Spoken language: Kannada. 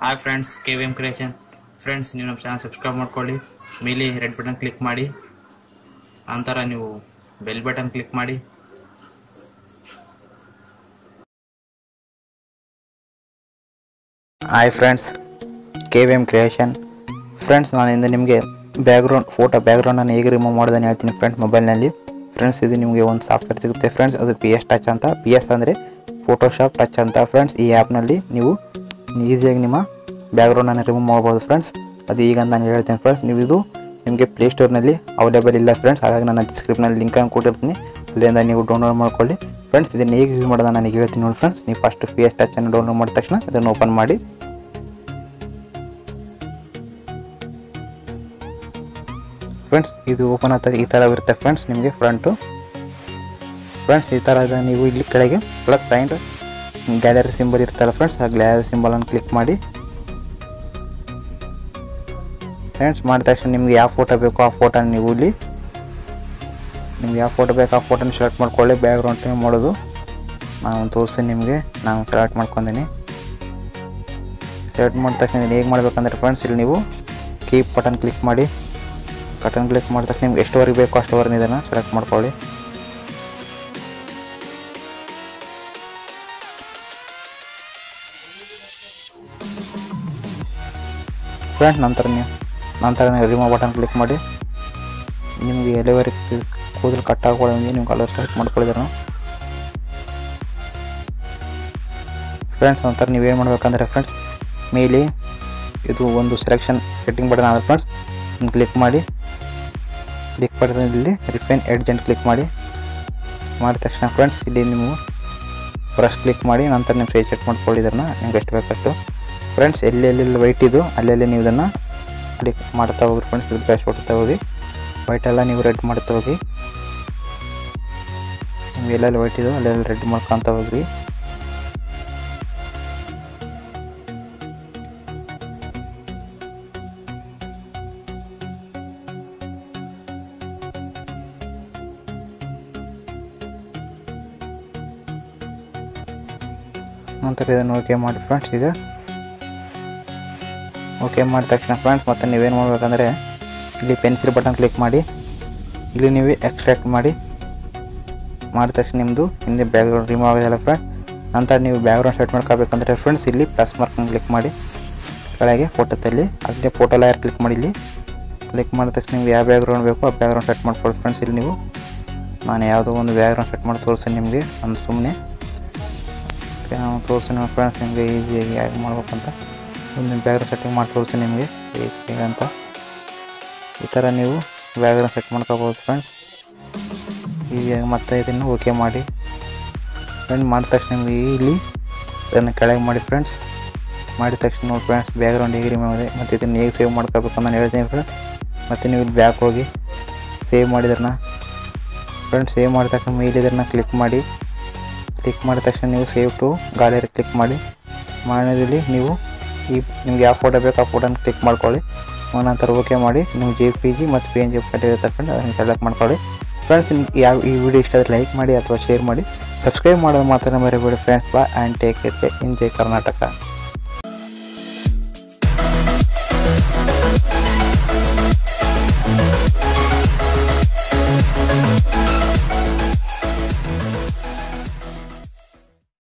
hi friends K V M creation friends ನೀವು ನಮ್ಮ ಚಾನಲ್ ಸಬ್ಸ್ಕ್ರೈಬ್ ಮಾಡ್ಕೊಳ್ಳಿ ಮೇಲೆ ರೆಡ್ ಬಟನ್ ಕ್ಲಿಕ್ ಮಾಡಿ ನಂತರ ನೀವು ಬೆಲ್ ಬಟನ್ ಕ್ಲಿಕ್ ಮಾಡಿ hi friends K V M creation friends ನಾನು ಇಂದು ನಿಮಗೆ ಬ್ಯಾಕ್ಗ್ರೌಂಡ್ ಫೋಟೋ ಬ್ಯಾಕ್ಗ್ರೌಂಡನ್ನು ಹೇಗೆ ರಿಮೂವ್ ಮಾಡೋದನ್ನು ಹೇಳ್ತೀನಿ ಫ್ರೆಂಡ್ಸ್ ಮೊಬೈಲ್ನಲ್ಲಿ ಫ್ರೆಂಡ್ಸ್ ಇದು ನಿಮಗೆ ಒಂದು ಸಾಫ್ಟ್ವೇರ್ ಸಿಗುತ್ತೆ ಫ್ರೆಂಡ್ಸ್ ಅದು ಪಿ ಎಸ್ ಟಚ್ ಅಂತ ಪಿ ಎಸ್ ಅಂದರೆ ಫೋಟೋಶಾಪ್ ಟಚ್ ಅಂತ ಫ್ರೆಂಡ್ಸ್ ಈ ಆ್ಯಪ್ನಲ್ಲಿ ನೀವು ಈಸಿಯಾಗಿ ನಿಮ್ಮ ಬ್ಯಾಕ್ಗ್ರೌಂಡನ್ನು ರಿಮೂವ್ ಮಾಡ್ಬೋದು ಫ್ರೆಂಡ್ಸ್ ಅದು ಈಗ ನಾನು ಹೇಳ್ತೀನಿ ಫ್ರೆಂಡ್ಸ್ ನೀವು ಇದು ನಿಮಗೆ ಪ್ಲೇಸ್ಟೋರ್ನಲ್ಲಿ ಅವೈಲೇಬಲ್ ಇಲ್ಲ ಫ್ರೆಂಡ್ಸ್ ಹಾಗಾಗಿ ನಾನು ಡಿಸ್ಕ್ರಿಪ್ನಲ್ಲಿ ಲಿಂಕನ್ನು ಕೊಟ್ಟಿರ್ತೀನಿ ಅಲ್ಲಿಂದ ನೀವು ಡೌನ್ಲೋಡ್ ಮಾಡ್ಕೊಳ್ಳಿ ಫ್ರೆಂಡ್ಸ್ ಇದನ್ನು ಹೇಗೆ ಯೂಸ್ ಮಾಡೋದನ್ನು ನನಗೆ ಹೇಳ್ತೀನಿ ನೋಡಿ ಫ್ರೆಂಡ್ಸ್ ನೀವು ಫಸ್ಟ್ ಪಿ ಎಸ್ ಟಚನ್ನು ಡೌನ್ಲೋಡ್ ಮಾಡಿದ ತಕ್ಷಣ ಇದನ್ನು ಓಪನ್ ಮಾಡಿ ಫ್ರೆಂಡ್ಸ್ ಇದು ಓಪನ್ ಆದಾಗ ಈ ಥರ ಇರುತ್ತೆ ಫ್ರೆಂಡ್ಸ್ ನಿಮಗೆ ಫ್ರಂಟು ಫ್ರೆಂಡ್ಸ್ ಈ ಥರ ಇದೆ ನೀವು ಇಲ್ಲಿ ಕೆಳಗೆ ಪ್ಲಸ್ ಸೈನ್ ಗ್ಯಾಲರಿ ಸಿಂಬಲ್ ಇರ್ತಲ್ಲ ಫ್ರೆಂಡ್ಸ್ ಆ ಗ್ಯಾಲರಿ ಸಿಂಬಲನ್ನು ಕ್ಲಿಕ್ ಮಾಡಿ ಫ್ರೆಂಡ್ಸ್ ಮಾಡಿದ ತಕ್ಷಣ ನಿಮ್ಗೆ ಯಾವ ಫೋಟೋ ಬೇಕೋ ಆ ಫೋಟೋನ ನೀವು ಇಲ್ಲಿ ನಿಮ್ಗೆ ಯಾವ ಫೋಟೋ ಬೇಕೋ ಆ ಫೋಟೋನ ಸೆಲೆಕ್ಟ್ ಮಾಡ್ಕೊಳ್ಳಿ ಬ್ಯಾಕ್ಗ್ರೌಂಡ್ ಟೈಮ್ ಮಾಡೋದು ನಾನು ತೋರಿಸ್ತೀನಿ ನಿಮಗೆ ನಾನು ಸೆಲೆಕ್ಟ್ ಮಾಡ್ಕೊಂಡಿನಿ ಸೆಲೆಕ್ಟ್ ಮಾಡಿದ ತಕ್ಷಣ ಇದನ್ನು ಹೇಗೆ ಮಾಡ್ಬೇಕಂದ್ರೆ ಫ್ರೆಂಡ್ಸ್ ಇಲ್ಲಿ ನೀವು ಕೀಪ್ ಬಟನ್ ಕ್ಲಿಕ್ ಮಾಡಿ ಬಟನ್ ಕ್ಲಿಕ್ ಮಾಡಿದ ತಕ್ಷಣ ನಿಮ್ಗೆ ಎಷ್ಟುವರೆಗೆ ಬೇಕೋ ಅಷ್ಟುವರೆಗೆ ಇದನ್ನು ಸೆಲೆಕ್ಟ್ ಮಾಡ್ಕೊಳ್ಳಿ ಫ್ರೆಂಡ್ಸ್ ನಂತರ ನೀವು ನಂತರ ನೀವು ರಿಮೂವ್ ಬಟನ್ ಕ್ಲಿಕ್ ಮಾಡಿ ನಿಮಗೆ ಎಲ್ಲಿವರೆಗೆ ಕೂದಲು ಕಟ್ ಹಾಕೊಳ್ಳೋಂಗೆ ನೀವು ಕಲರ್ ಸೆಲೆಕ್ಟ್ ಮಾಡ್ಕೊಳ್ಳಿದ್ರೆ ಫ್ರೆಂಡ್ಸ್ ನಂತರ ನೀವೇನು ಮಾಡ್ಬೇಕಂದ್ರೆ ಫ್ರೆಂಡ್ಸ್ ಮೇಲೆ ಇದು ಒಂದು ಸೆಲೆಕ್ಷನ್ ಸೆಟ್ಟಿಂಗ್ ಬಟನ್ ಆದರೆ ಫ್ರೆಂಡ್ಸ್ ಕ್ಲಿಕ್ ಮಾಡಿ ಕ್ಲಿಕ್ ಮಾಡಿದ ಇಲ್ಲಿ ರಿಫೈನ್ ಎಡ್ಜೆಂಟ್ ಕ್ಲಿಕ್ ಮಾಡಿ ಮಾಡಿದ ತಕ್ಷಣ ಫ್ರೆಂಡ್ಸ್ ಇಲ್ಲಿ ನೀವು ಬ್ರಷ್ ಕ್ಲಿಕ್ ಮಾಡಿ ನಂತರ ನೀವು ಸೈಜ್ ಚೆಕ್ ಮಾಡ್ಕೊಳ್ಳಿ ಇದನ್ನು ನಿಮ್ಗೆ ಎಷ್ಟು ಬೇಕಷ್ಟು ಫ್ರೆಂಡ್ಸ್ ಎಲ್ಲೆಲ್ಲಿ ವೈಟ್ ಇದು ಅಲ್ಲೆಲ್ಲಿ ನೀವು ಇದನ್ನು ಕ್ಲಿಕ್ ಮಾಡ್ತಾ ಹೋಗಿ ಫ್ರೆಂಡ್ಸ್ ಇದು ಬ್ರಷ್ ಹೊಡ್ತಾ ಹೋಗಿ ವೈಟ್ ಎಲ್ಲ ನೀವು ರೆಡ್ ಮಾಡ್ತಾ ಹೋಗಿ ನಿಮ್ಗೆ ಎಲ್ಲೆಲ್ಲಿ ವೈಟ್ ಇದು ಅಲ್ಲೆಲ್ಲ ರೆಡ್ ಮಾಡ್ಕೊತ ಹೋಗ್ರಿ ನಂತರ ಇದನ್ನು ಓಕೆ ಮಾಡಿ ಫ್ರೆಂಡ್ಸ್ ಈಗ ಓಕೆ ಮಾಡಿದ ತಕ್ಷಣ ಫ್ರೆಂಡ್ಸ್ ಮತ್ತೆ ನೀವೇನು ಮಾಡ್ಬೇಕಂದ್ರೆ ಇಲ್ಲಿ ಪೆನ್ಸಿಲ್ ಬಟನ್ ಕ್ಲಿಕ್ ಮಾಡಿ ಇಲ್ಲಿ ನೀವು ಎಕ್ಸ್ಟ್ರಾಕ್ಟ್ ಮಾಡಿ ಮಾಡಿದ ತಕ್ಷಣ ನಿಮ್ಮದು ಹಿಂದೆ ಬ್ಯಾಕ್ಗ್ರೌಂಡ್ ರಿಮೂವ್ ಆಗೋದಿಲ್ಲ ಫ್ರೆಂಡ್ಸ್ ನಂತರ ನೀವು ಬ್ಯಾಕ್ಗ್ರೌಂಡ್ ಸೆಟ್ ಮಾಡ್ಕೋಬೇಕಂದ್ರೆ ಫ್ರೆಂಡ್ಸ್ ಇಲ್ಲಿ ಪ್ಲಸ್ ಮಾರ್ಕನ್ನು ಕ್ಲಿಕ್ ಮಾಡಿ ಕೆಳಗೆ ಫೋಟೋದಲ್ಲಿ ಅಲ್ಲೇ ಫೋಟೋ ಲಾಯರ್ ಕ್ಲಿಕ್ ಮಾಡಿ ಇಲ್ಲಿ ಕ್ಲಿಕ್ ಮಾಡಿದ ತಕ್ಷಣ ನೀವು ಯಾವ ಬ್ಯಾಕ್ಗ್ರೌಂಡ್ ಬೇಕೋ ಆ ಬ್ಯಾಕ್ಗ್ರೌಂಡ್ ಸೆಟ್ ಮಾಡ್ಕೊಳ್ಳಿ ಫ್ರೆಂಡ್ಸ್ ಇಲ್ಲಿ ನೀವು ನಾನು ಯಾವುದೋ ಒಂದು ಬ್ಯಾಕ್ಗ್ರೌಂಡ್ ಸೆಟ್ ಮಾಡಿ ತೋರಿಸ್ತೀನಿ ನಿಮಗೆ ಒಂದು ಸುಮ್ಮನೆ ನಾವು ತೋರಿಸ್ತೀನಿ ಫ್ರೆಂಡ್ಸ್ ನಿಮಗೆ ಈಸಿಯಾಗಿ ಹೇಗೆ ಮಾಡ್ಬೇಕಂತ ಒಂದು ಬ್ಯಾಕ್ಗ್ರೌಂಡ್ ಸೆಟ್ಟಿಂಗ್ ಮಾಡಿ ತೋರಿಸಿ ನಿಮಗೆ ಹೇಗೆ ಅಂತ ಈ ಥರ ನೀವು ಬ್ಯಾಕ್ಗ್ರೌಂಡ್ ಸೆಟ್ ಮಾಡ್ಕೋಬೋದು ಫ್ರೆಂಡ್ಸ್ ಈಸಿಯಾಗಿ ಮತ್ತೆ ಇದನ್ನು ಓಕೆ ಮಾಡಿ ಫ್ರೆಂಡ್ ಮಾಡಿದ ತಕ್ಷಣ ನಿಮಗೆ ಇಲ್ಲಿ ಇದನ್ನು ಕೆಳಗೆ ಮಾಡಿ ಫ್ರೆಂಡ್ಸ್ ಮಾಡಿದ ತಕ್ಷಣ ನೋಡಿ ಫ್ರೆಂಡ್ಸ್ ಬ್ಯಾಕ್ಗ್ರೌಂಡ್ ಹೇಗೆ ರಿಮೂವ್ ಇದೆ ಮತ್ತು ಇದನ್ನು ಹೇಗೆ ಸೇವ್ ಮಾಡ್ಕೋಬೇಕು ಅಂತ ನಾನು ಹೇಳ್ತೀನಿ ಫ್ರೆಂಡ್ಸ್ ಮತ್ತು ನೀವು ಇಲ್ಲಿ ಬ್ಯಾಕ್ ಹೋಗಿ ಸೇವ್ ಮಾಡಿದ್ರನ್ನ ಫ್ರೆಂಡ್ಸ್ ಸೇವ್ ಮಾಡಿದ ತಕ್ಷಣ ಮೇಲೆ ಇದನ್ನು ಕ್ಲಿಕ್ ಮಾಡಿ ಕ್ಲಿಕ್ ಮಾಡಿದ ತಕ್ಷಣ ನೀವು ಸೇವ್ ಟು ಗ್ಯಾಲರಿ ಕ್ಲಿಕ್ ಮಾಡಿ ಮಾಡೋದ್ರಲ್ಲಿ ನೀವು ಈ ನಿಮ್ಗೆ ಯಾವ ಫೋಟೋ ಬೇಕು ಆ ಫೋಟೋನ ಕ್ಲಿಕ್ ಮಾಡ್ಕೊಳ್ಳಿ ನಂತರ ಓಕೆ ಮಾಡಿ ನೀವು ಜೆ ಪಿ ಜಿ ಮತ್ತು ಪಿ ಎನ್ ಜಿ ಫೋಟೋ ತಗೊಂಡು ಅದನ್ನು ಸೆಲೆಕ್ಟ್ ಮಾಡ್ಕೊಳ್ಳಿ ಫ್ರೆಂಡ್ಸ್ ನಿಮ್ಗೆ ಯಾವ ಈ ವಿಡಿಯೋ ಇಷ್ಟ ಆದರೆ ಲೈಕ್ ಮಾಡಿ ಅಥವಾ ಶೇರ್ ಮಾಡಿ ಸಬ್ಸ್ಕ್ರೈಬ್ ಮಾಡೋದು ಮಾತ್ರ ಮರಿಬೇಡಿ friends bye and take care ಇನ್ ಜೈ ಕರ್ನಾಟಕ